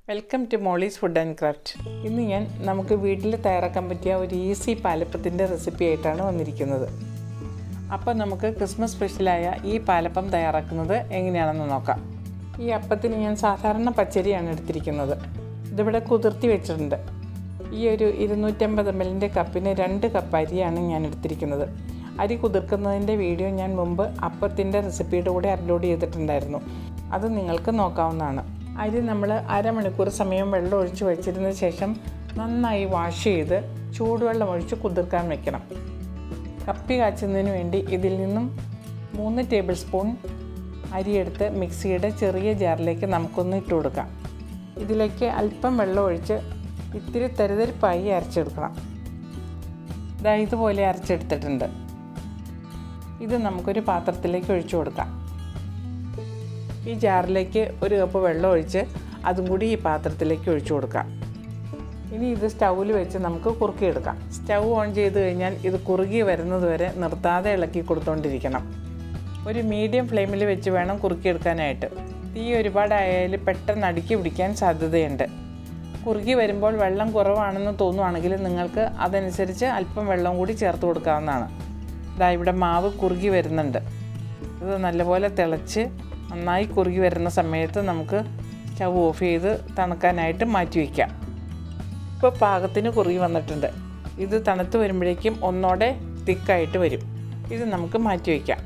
welcome to Molly's food and craft ഇന്ന് ഞാൻ നമുക്ക് വീട്ടിൽ തയ്യാറാക്കാൻ പറ്റിയ ഒരു ഈസി പാലപ്പത്തിൻ്റെ റെസിപ്പി ആയിട്ടാണ് വന്നിരിക്കുന്നത് അപ്പം നമുക്ക് ക്രിസ്മസ് സ്പെഷ്യലായ ഈ പാലപ്പം തയ്യാറാക്കുന്നത് എങ്ങനെയാണെന്ന് നോക്കാം ഈ അപ്പത്തിന് ഞാൻ സാധാരണ പച്ചരിയാണ് എടുത്തിരിക്കുന്നത് ഇതിവിടെ കുതിർത്തി വെച്ചിട്ടുണ്ട് ഈ ഒരു ഇരുന്നൂറ്റമ്പത് എം എല്ലിൻ്റെ കപ്പിന് രണ്ട് കപ്പ് അരിയാണ് ഞാൻ എടുത്തിരിക്കുന്നത് അരി കുതിർക്കുന്നതിൻ്റെ വീഡിയോ ഞാൻ മുമ്പ് അപ്പത്തിൻ്റെ റെസിപ്പിയുടെ കൂടെ അപ്ലോഡ് ചെയ്തിട്ടുണ്ടായിരുന്നു അത് നിങ്ങൾക്ക് നോക്കാവുന്നതാണ് അരി നമ്മൾ അരമണിക്കൂർ സമയം വെള്ളം ഒഴിച്ച് വെച്ചിരുന്ന ശേഷം നന്നായി വാഷ് ചെയ്ത് ചൂടുവെള്ളം ഒഴിച്ച് കുതിർക്കാൻ വെക്കണം കപ്പി കാച്ചുന്നതിന് വേണ്ടി ഇതിൽ നിന്നും മൂന്ന് ടേബിൾ സ്പൂൺ അരിയെടുത്ത് മിക്സിയുടെ ചെറിയ ജാറിലേക്ക് നമുക്കൊന്ന് ഇട്ട് കൊടുക്കാം ഇതിലേക്ക് അല്പം വെള്ളം ഒഴിച്ച് ഇത്തിരി തരിതരിപ്പായി അരച്ചെടുക്കണം ഇതാ ഇതുപോലെ അരച്ചെടുത്തിട്ടുണ്ട് ഇത് നമുക്കൊരു പാത്രത്തിലേക്ക് ഒഴിച്ചു കൊടുക്കാം ഈ ജാറിലേക്ക് ഒരു കപ്പ് വെള്ളം ഒഴിച്ച് അതും കൂടി ഈ പാത്രത്തിലേക്ക് ഒഴിച്ചു കൊടുക്കാം ഇനി ഇത് സ്റ്റൗവിൽ വെച്ച് നമുക്ക് കുറുക്കിയെടുക്കാം സ്റ്റൗ ഓൺ ചെയ്ത് കഴിഞ്ഞാൽ ഇത് കുറുകി വരുന്നത് വരെ നിർത്താതെ ഇളക്കി കൊടുത്തുകൊണ്ടിരിക്കണം ഒരു മീഡിയം ഫ്ലെയിമിൽ വെച്ച് വേണം കുറുക്കിയെടുക്കാനായിട്ട് തീ ഒരുപാടായാൽ പെട്ടെന്ന് അടുക്കി പിടിക്കാൻ സാധ്യതയുണ്ട് കുറുകി വരുമ്പോൾ വെള്ളം കുറവാണെന്ന് തോന്നുവാണെങ്കിൽ നിങ്ങൾക്ക് അതനുസരിച്ച് അല്പം വെള്ളം കൂടി ചേർത്ത് കൊടുക്കാവുന്നതാണ് ഇതാ ഇവിടെ മാവ് കുറുകി വരുന്നുണ്ട് ഇത് നല്ലപോലെ തിളച്ച് നന്നായി കുറുകി വരുന്ന സമയത്ത് നമുക്ക് സ്റ്റൗ ഓഫ് ചെയ്ത് തണുക്കാനായിട്ട് മാറ്റി വയ്ക്കാം ഇപ്പോൾ പാകത്തിന് കുറുകി വന്നിട്ടുണ്ട് ഇത് തണുത്ത് വരുമ്പോഴേക്കും ഒന്നോടെ തിക്കായിട്ട് വരും ഇത് നമുക്ക് മാറ്റി വയ്ക്കാം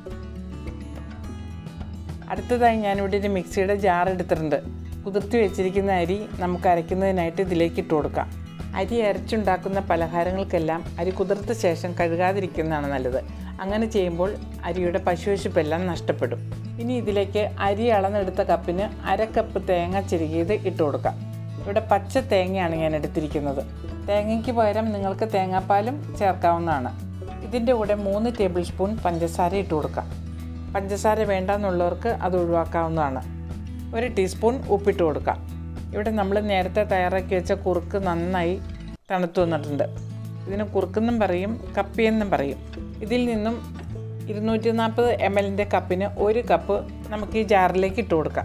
അടുത്തതായി ഞാനിവിടെ ഒരു മിക്സിയുടെ ജാർ എടുത്തിട്ടുണ്ട് കുതിർത്തി വെച്ചിരിക്കുന്ന അരി നമുക്ക് അരയ്ക്കുന്നതിനായിട്ട് ഇതിലേക്ക് ഇട്ട് കൊടുക്കാം അരി അരച്ചുണ്ടാക്കുന്ന പലഹാരങ്ങൾക്കെല്ലാം അരി കുതിർത്ത ശേഷം കഴുകാതിരിക്കുന്നതാണ് നല്ലത് അങ്ങനെ ചെയ്യുമ്പോൾ അരിയുടെ പശുവശിപ്പെല്ലാം നഷ്ടപ്പെടും ഇനി ഇതിലേക്ക് അരി അളന്നെടുത്ത കപ്പിന് അര കപ്പ് തേങ്ങ ചിരുകിയത് ഇട്ട് കൊടുക്കാം ഇവിടെ പച്ച തേങ്ങയാണ് ഞാൻ എടുത്തിരിക്കുന്നത് തേങ്ങയ്ക്ക് പകരം നിങ്ങൾക്ക് തേങ്ങാപ്പാലും ചേർക്കാവുന്നതാണ് ഇതിൻ്റെ കൂടെ മൂന്ന് ടേബിൾ സ്പൂൺ പഞ്ചസാര ഇട്ട് കൊടുക്കാം പഞ്ചസാര വേണ്ടെന്നുള്ളവർക്ക് അത് ഒഴിവാക്കാവുന്നതാണ് ഒരു ടീസ്പൂൺ ഉപ്പിട്ട് കൊടുക്കാം ഇവിടെ നമ്മൾ നേരത്തെ തയ്യാറാക്കി വെച്ച കുറുക്ക് നന്നായി തണുത്തു വന്നിട്ടുണ്ട് ഇതിന് കുറുക്കെന്നും പറയും കപ്പിയെന്നും പറയും ഇതിൽ നിന്നും ഇരുന്നൂറ്റി നാൽപ്പത് എം എല്ലിൻ്റെ കപ്പിന് ഒരു കപ്പ് നമുക്ക് ഈ ജാറിലേക്ക് ഇട്ട് കൊടുക്കാം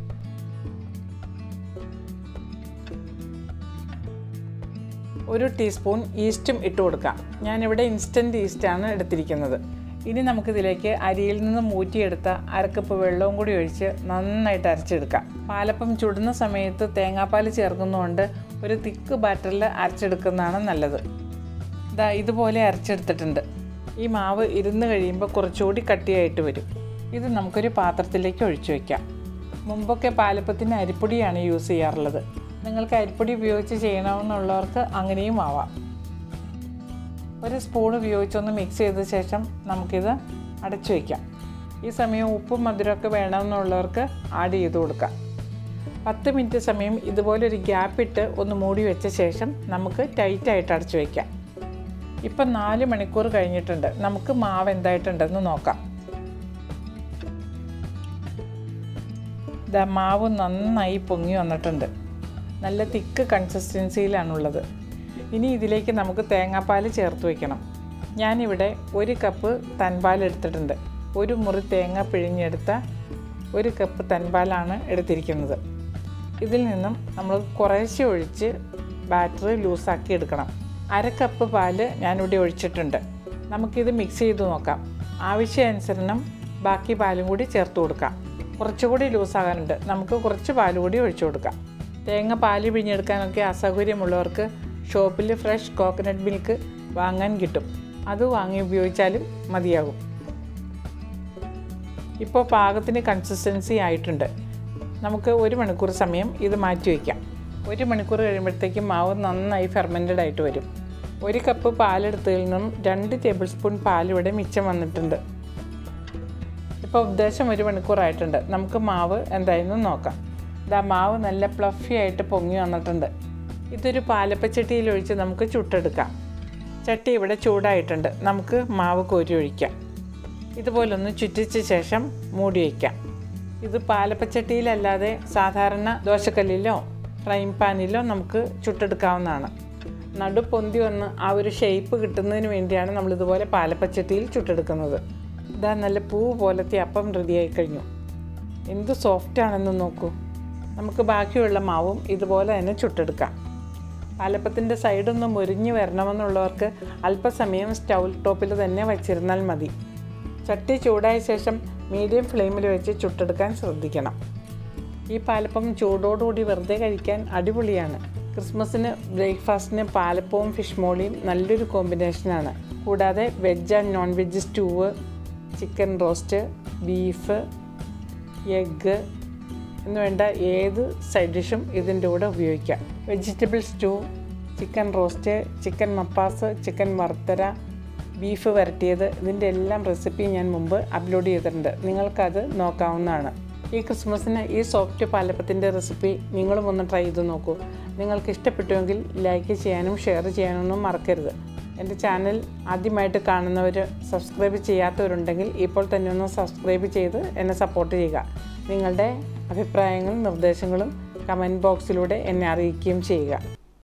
ഒരു ടീസ്പൂൺ ഈസ്റ്റും ഇട്ട് കൊടുക്കാം ഞാനിവിടെ ഇൻസ്റ്റൻറ്റ് ഈസ്റ്റാണ് എടുത്തിരിക്കുന്നത് ഇനി നമുക്കിതിലേക്ക് അരിയിൽ നിന്ന് മൂറ്റിയെടുത്ത അരക്കപ്പ് വെള്ളവും കൂടി ഒഴിച്ച് നന്നായിട്ട് അരച്ചെടുക്കാം പാലപ്പം ചുടുന്ന സമയത്ത് തേങ്ങാപ്പാൽ ചേർക്കുന്നതുകൊണ്ട് ഒരു തിക്ക് ബാറ്ററിൽ അരച്ചെടുക്കുന്നതാണ് നല്ലത് ഇതാ ഇതുപോലെ അരച്ചെടുത്തിട്ടുണ്ട് ഈ മാവ് ഇരുന്ന് കഴിയുമ്പോൾ കുറച്ചുകൂടി കട്ടിയായിട്ട് വരും ഇത് നമുക്കൊരു പാത്രത്തിലേക്ക് ഒഴിച്ചു വയ്ക്കാം മുമ്പൊക്കെ പാലപ്പത്തിന് അരിപ്പൊടിയാണ് യൂസ് ചെയ്യാറുള്ളത് നിങ്ങൾക്ക് അരിപ്പൊടി ഉപയോഗിച്ച് ചെയ്യണമെന്നുള്ളവർക്ക് അങ്ങനെയും ആവാം ഒരു സ്പൂൺ ഉപയോഗിച്ചൊന്ന് മിക്സ് ചെയ്ത ശേഷം നമുക്കിത് അടച്ചു വയ്ക്കാം ഈ സമയം ഉപ്പും മധുരമൊക്കെ വേണമെന്നുള്ളവർക്ക് ആഡ് ചെയ്ത് കൊടുക്കാം പത്ത് മിനിറ്റ് സമയം ഇതുപോലൊരു ഗ്യാപ്പ് ഇട്ട് ഒന്ന് മൂടി വെച്ച ശേഷം നമുക്ക് ടൈറ്റായിട്ട് അടച്ചു വയ്ക്കാം ഇപ്പം നാല് മണിക്കൂർ കഴിഞ്ഞിട്ടുണ്ട് നമുക്ക് മാവ് എന്തായിട്ടുണ്ടെന്ന് നോക്കാം ഇതാ മാവ് നന്നായി പൊങ്ങി വന്നിട്ടുണ്ട് നല്ല തിക്ക് കൺസിസ്റ്റൻസിയിലാണുള്ളത് ഇനി ഇതിലേക്ക് നമുക്ക് തേങ്ങാപ്പാൽ ചേർത്ത് വയ്ക്കണം ഞാനിവിടെ ഒരു കപ്പ് തൻപാൽ എടുത്തിട്ടുണ്ട് ഒരു മുറി തേങ്ങ പിഴിഞ്ഞെടുത്ത ഒരു കപ്പ് തൻപാലാണ് എടുത്തിരിക്കുന്നത് ഇതിൽ നിന്നും നമ്മൾ കുറേശ്ശെ ഒഴിച്ച് ബാറ്ററി ലൂസാക്കി എടുക്കണം അര കപ്പ് പാല് ഞാനിവിടെ ഒഴിച്ചിട്ടുണ്ട് നമുക്കിത് മിക്സ് ചെയ്ത് നോക്കാം ആവശ്യാനുസരണം ബാക്കി പാലും കൂടി ചേർത്ത് കൊടുക്കാം കുറച്ചുകൂടി ലൂസാകാനുണ്ട് നമുക്ക് കുറച്ച് പാൽ കൂടി ഒഴിച്ചു കൊടുക്കാം തേങ്ങ പാല് പിഴിഞ്ഞെടുക്കാനൊക്കെ അസൗകര്യമുള്ളവർക്ക് ഷോപ്പിൽ ഫ്രഷ് കോക്കനട്ട് മിൽക്ക് വാങ്ങാൻ കിട്ടും അത് വാങ്ങി ഉപയോഗിച്ചാലും മതിയാകും ഇപ്പോൾ പാകത്തിന് കൺസിസ്റ്റൻസി ആയിട്ടുണ്ട് നമുക്ക് ഒരു മണിക്കൂർ സമയം ഇത് മാറ്റി വയ്ക്കാം ഒരു മണിക്കൂർ കഴിയുമ്പോഴത്തേക്കും മാവ് നന്നായി ഫെർമെൻറ്റഡ് ആയിട്ട് വരും ഒരു കപ്പ് പാലെടുത്തതിൽ നിന്നും രണ്ട് ടേബിൾ സ്പൂൺ പാലിവിടെ മിച്ചം വന്നിട്ടുണ്ട് ഇപ്പോൾ ഉദ്ദേശം ഒരു മണിക്കൂറായിട്ടുണ്ട് നമുക്ക് മാവ് എന്തായിരുന്നു നോക്കാം ഇതാ മാവ് നല്ല പ്ലഫി ആയിട്ട് പൊങ്ങി വന്നിട്ടുണ്ട് ഇതൊരു പാലപ്പച്ചട്ടിയിൽ ഒഴിച്ച് നമുക്ക് ചുട്ടെടുക്കാം ചട്ടി ഇവിടെ ചൂടായിട്ടുണ്ട് നമുക്ക് മാവ് കോരി ഒഴിക്കാം ഇതുപോലൊന്ന് ചുറ്റിച്ച ശേഷം മൂടി വയ്ക്കാം ഇത് പാലപ്പച്ചട്ടിയിലല്ലാതെ സാധാരണ ദോശക്കല്ലിലോ ഫ്രൈങ് പാനിലോ നമുക്ക് ചുട്ടെടുക്കാവുന്നതാണ് നടു പൊന്തി വന്ന് ആ ഒരു ഷേപ്പ് കിട്ടുന്നതിന് വേണ്ടിയാണ് നമ്മളിതുപോലെ പാലപ്പച്ചട്ടിയിൽ ചുട്ടെടുക്കുന്നത് ഇതാ നല്ല പൂ പോലത്തെ അപ്പം റെഡിയായി കഴിഞ്ഞു എന്ത് സോഫ്റ്റ് ആണെന്ന് നോക്കൂ നമുക്ക് ബാക്കിയുള്ള മാവും ഇതുപോലെ തന്നെ ചുട്ടെടുക്കാം പാലപ്പത്തിൻ്റെ സൈഡൊന്ന് മുരിഞ്ഞ് വരണമെന്നുള്ളവർക്ക് അല്പസമയം സ്റ്റൗ ടോപ്പിൽ തന്നെ വച്ചിരുന്നാൽ മതി ചട്ടി ചൂടായ ശേഷം മീഡിയം ഫ്ലെയിമിൽ വെച്ച് ചുട്ടെടുക്കാൻ ശ്രദ്ധിക്കണം ഈ പാലപ്പം ചൂടോടുകൂടി വെറുതെ കഴിക്കാൻ അടിപൊളിയാണ് ക്രിസ്മസിന് ബ്രേക്ക്ഫാസ്റ്റിന് പാലപ്പവും ഫിഷ് മോളിയും നല്ലൊരു കോമ്പിനേഷനാണ് കൂടാതെ veg and non veg stew chicken roast beef egg എന്ന് വേണ്ട ഏത് സൈഡ് ഡിഷും ഇതിൻ്റെ കൂടെ ഉപയോഗിക്കാം vegetable stew chicken roast chicken mappas chicken വറുത്തര ബീഫ് വരട്ടിയത് ഇതിൻ്റെ എല്ലാം റെസിപ്പി ഞാൻ മുമ്പ് അപ്ലോഡ് ചെയ്തിട്ടുണ്ട് നിങ്ങൾക്കത് നോക്കാവുന്നതാണ് ഈ ക്രിസ്മസിന് ഈ സോഫ്റ്റ് പാലപ്പത്തിൻ്റെ റെസിപ്പി നിങ്ങളും ഒന്ന് ട്രൈ ചെയ്ത് നോക്കൂ നിങ്ങൾക്ക് ഇഷ്ടപ്പെട്ടുവെങ്കിൽ ലൈക്ക് ചെയ്യാനും ഷെയർ ചെയ്യാനൊന്നും മറക്കരുത് എൻ്റെ ചാനൽ ആദ്യമായിട്ട് കാണുന്നവർ സബ്സ്ക്രൈബ് ചെയ്യാത്തവരുണ്ടെങ്കിൽ ഇപ്പോൾ തന്നെ ഒന്ന് സബ്സ്ക്രൈബ് ചെയ്ത് എന്നെ സപ്പോർട്ട് ചെയ്യുക നിങ്ങളുടെ അഭിപ്രായങ്ങളും നിർദ്ദേശങ്ങളും കമൻറ്റ് ബോക്സിലൂടെ എന്നെ അറിയിക്കുകയും ചെയ്യുക